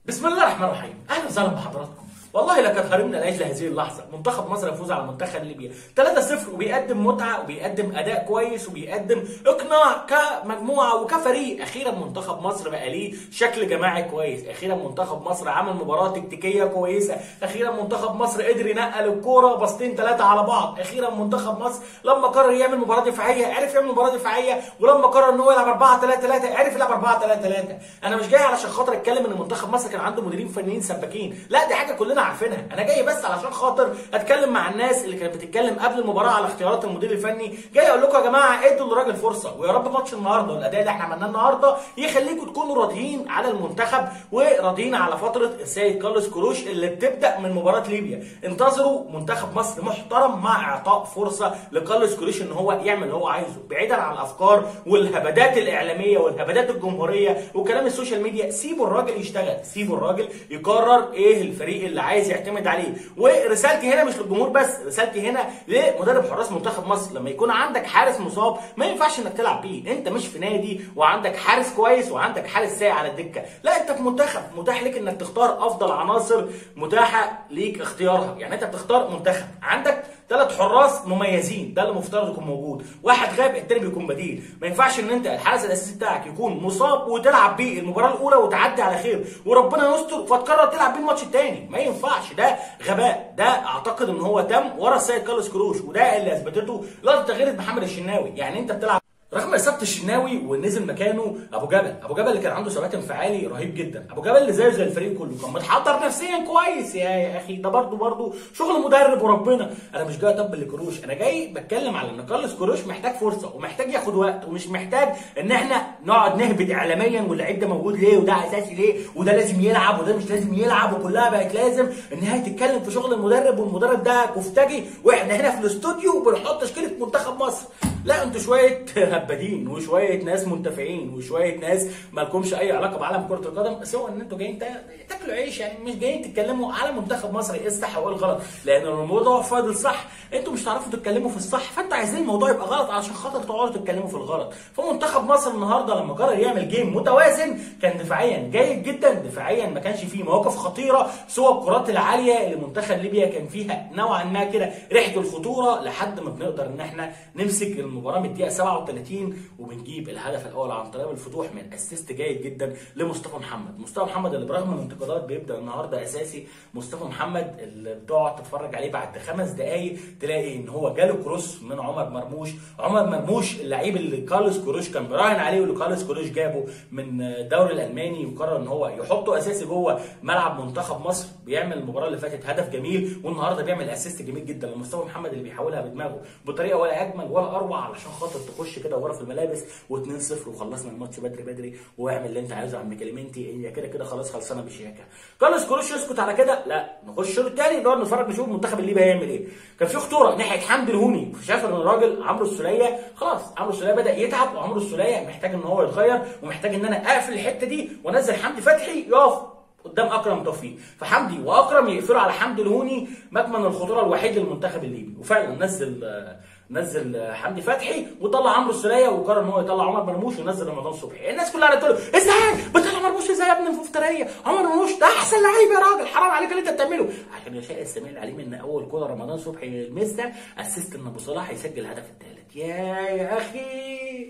بسم الله الرحمن الرحيم اهلا وسهلا بحضراتكم والله لقد هرمنا لاجل هذه اللحظه منتخب مصر يفوز على منتخب ليبيا 3-0 وبيقدم متعه وبيقدم اداء كويس وبيقدم اقناع كمجموعه وكفريق اخيرا منتخب مصر بقى ليه شكل جماعي كويس اخيرا منتخب مصر عمل مباراه تكتيكيه كويسه اخيرا منتخب مصر قدر ينقل الكوره باصتين ثلاثه على بعض اخيرا منتخب مصر لما قرر يعمل مباراه دفاعيه عرف يعمل مباراه دفاعيه ولما قرر ان هو يلعب 4 3 3 عرف يلعب 4 3 3 انا مش جاي علشان خاطر اتكلم ان منتخب مصر كان عنده مديرين فنيين سباكين لا دي حاجه كلنا عارفينها انا جاي بس علشان خاطر اتكلم مع الناس اللي كانت بتتكلم قبل المباراه على اختيارات المدير الفني جاي اقول لكم يا جماعه ادوا للراجل فرصه ويا رب ماتش النهارده والاداء اللي احنا عملناه النهارده يخليكم تكونوا راضيين على المنتخب وراضيين على فتره السيد كارلوس كروش اللي بتبدا من مباراه ليبيا انتظروا منتخب مصر محترم مع اعطاء فرصه لكارلوس كروش ان هو يعمل اللي هو عايزه بعيدا عن الافكار والهبدات الاعلاميه والهبدات الجمهوريه وكلام السوشيال ميديا سيبوا الراجل يشتغل سيبوا الراجل يقرر ايه الفريق اللي عايز يعتمد عليه ورسالتي هنا مش للجمهور بس رسالتي هنا لمدرب حراس منتخب مصر لما يكون عندك حارس مصاب ما ينفعش انك تلعب بيه انت مش في نادي وعندك حارس كويس وعندك حارس سايق على الدكه لا انت في منتخب متاح لك انك تختار افضل عناصر متاحه ليك اختيارها يعني انت بتختار منتخب عندك ثلاث حراس مميزين ده اللي مفترض يكون موجود واحد غاب التاني بيكون بديل ما ينفعش ان انت الحارس الاساسي بتاعك يكون مصاب وتلعب بيه المباراه الاولى وتعدي على خير وربنا يستر فتقرر تلعب بيه الماتش التاني ما ينفعش ده غباء ده اعتقد ان هو تم ورا السيد كارلوس كروش وده اللي اثبتته لقطه تغيير محمد الشناوي يعني انت بتلعب رغم اصابه الشناوي ونزل مكانه ابو جبل ابو جبل اللي كان عنده ثبات انفعالي رهيب جدا ابو جبل اللي زيه زي الفريق كله كان متحضر نفسيا كويس يا, يا اخي ده برضه برضه شغل مدرب وربنا انا مش جاي اطبل لكروش انا جاي بتكلم على ان كارلوس كروش محتاج فرصه ومحتاج ياخد وقت ومش محتاج ان احنا نقعد نهبط اعلاميا واللعيب ده موجود ليه وده اساسي ليه وده لازم يلعب وده مش لازم يلعب وكلها بقت لازم ان هي تتكلم في شغل المدرب والمدرب ده كفتاجي واحنا هنا في الاستوديو بنحط تشكيله منتخب مصر لا انتوا شويه هبادين وشويه ناس منتفعين وشويه ناس ما لكمش اي علاقه بعالم كره القدم سوى ان انتوا جايين تاكلوا عيش يعني مش جايين تتكلموا على منتخب مصر ايه الصح وايه الغلط لان الموضوع فاضل صح انتوا مش هتعرفوا تتكلموا في الصح فانتوا عايزين الموضوع يبقى غلط عشان خاطر تقعدوا تتكلموا في الغلط فمنتخب مصر النهارده لما قرر يعمل جيم متوازن كان دفاعيا جيد جدا دفاعيا ما كانش فيه مواقف خطيره سوى الكرات العاليه اللي منتخب ليبيا كان فيها نوعا ما كده ريحه الخطوره لحد ما بنقدر ان احنا نمسك المباراه من الدقيقه 37 وبنجيب الهدف الاول عن طريق الفتوح من اسيست جيد جدا لمصطفى محمد مصطفى محمد اللي برغم من الانتقادات بيبدا النهارده اساسي مصطفى محمد اللي بتقعد تتفرج عليه بعد خمس دقائق تلاقي ان هو جاله كروس من عمر مرموش عمر مرموش اللعيب اللي كارلوس كروش كان براهن عليه واللي كارلوس كروش جابه من الدوري الالماني وقرر ان هو يحطه اساسي جوه ملعب منتخب مصر بيعمل المباراه اللي فاتت هدف جميل والنهارده بيعمل اسيست جميل جدا لمصطفى محمد اللي بيحاولها بدماغه بطريقه ولا اجمل ولا اروع علشان خاطر تخش كده ورا في الملابس و2-0 وخلصنا الماتش بدري بدري واعمل اللي انت عايزه يا عم كليمنتي هي كده كده خلاص خلصانه بشياكه كارلوس كروش يسكت على كده لا نخش الشوط الثاني نقعد نتفرج نشوف المنتخب الليبي هيعمل ايه كان في خطوره ناحيه حمدي الهوني شاف ان الراجل عمرو السوليه خلاص عمرو السوليه بدا يتعب وعمرو السوليه محتاج ان هو يتغير ومحتاج ان انا اقفل الحته دي وانزل حمدي فتحي يقف قدام اكرم توفيق فحمدي واكرم يقفلوا على حمدي الهوني مكمن الخطوره الوحيد للمنتخب الليبي وفعلا نزل نزل حمدي فتحي وطلع عمرو السوليه وقرر ان هو يطلع عمر مرموش وينزل رمضان صبحي الناس كلها قالت له ازاي بتطلع مرموش ازاي يا ابن المفتريه عمر مرموش ده احسن لعيب يا راجل حرام عليك اللي انت بتعمله عشان يشاء السميع العليم ان اول كوره رمضان صبحي يلمسها اسيست ان ابو صلاح يسجل الهدف الثالث يا يا اخي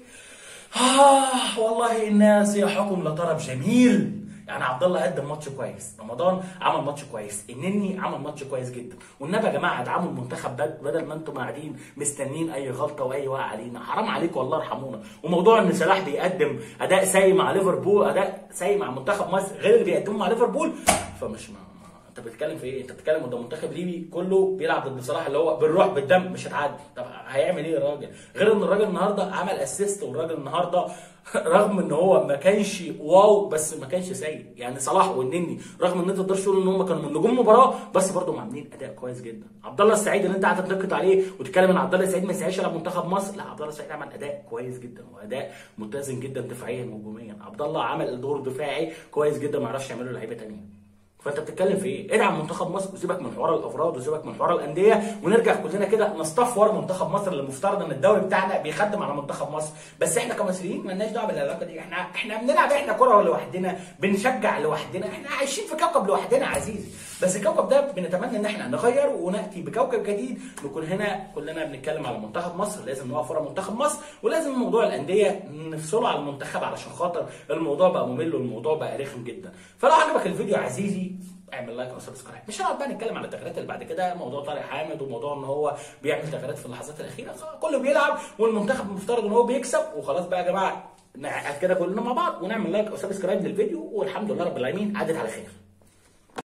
آه والله الناس يا حكم لطرب جميل يعني عبد الله قدم ماتش كويس رمضان عمل ماتش كويس النني عمل ماتش كويس جدا والنبي يا جماعه ادعموا المنتخب ده بدل ما انتم قاعدين مستنيين اي غلطه واي وقع علينا حرام عليكم والله ارحمونا وموضوع ان صلاح بيقدم اداء سيء مع ليفربول اداء سيء مع منتخب مصر غير اللي بيقدمه مع ليفربول فمش ما انت بتتكلم في ايه؟ انت بتتكلم قدام منتخب ليبي كله بيلعب ضد صلاح اللي هو بالروح بالدم مش هتعدي، طب هيعمل ايه الراجل؟ غير ان الراجل النهارده عمل اسيست والراجل النهارده رغم ان هو ما كانش واو بس ما كانش سيء، يعني صلاح والنني رغم ان انت تقدرش تقول ان هم كانوا من نجوم المباراه بس برضه عاملين اداء كويس جدا، عبد الله السعيد اللي انت قاعد تنتقد عليه وتتكلم ان عبد الله السعيد ما يسعيش على منتخب مصر، لا عبد الله السعيد عمل اداء كويس جدا واداء متزن جدا دفاعيا وهجوميا، عبد الله عمل دور دفاعي كويس جدا ما يعرفش يعمله لعيبه ثانيه. فانت بتتكلم في ايه؟ ادعم منتخب مصر وسيبك من حوار الافراد وسيبك من حوار الانديه ونرجع كلنا كده نصطف ورا منتخب مصر اللي المفترض ان الدوري بتاعنا بيخدم على منتخب مصر بس احنا كمصريين مالناش دعوه بالعلاقه دي احنا احنا بنلعب احنا كره لوحدنا بنشجع لوحدنا احنا عايشين في كوكب لوحدنا عزيزي بس الكوكب ده بنتمنى ان احنا نغير وناتي بكوكب جديد نكون هنا كلنا بنتكلم على منتخب مصر لازم نقف ورا منتخب مصر ولازم موضوع الانديه نفصله على المنتخب علشان خاطر الموضوع بقى ممل والموضوع بقى رخم جدا فلو عجبك الفيديو يا عزيزي اعمل لايك وسبسكرايب مش هنقعد بقى نتكلم على التغييرات اللي بعد كده موضوع طارق حامد وموضوع ان هو بيعمل تغييرات في اللحظات الاخيره كله بيلعب والمنتخب المفترض ان هو بيكسب وخلاص بقى يا جماعه نقعد كده كلنا مع بعض ونعمل لايك وسبسكرايب للفيديو والحمد لله رب العالمين عدت على خير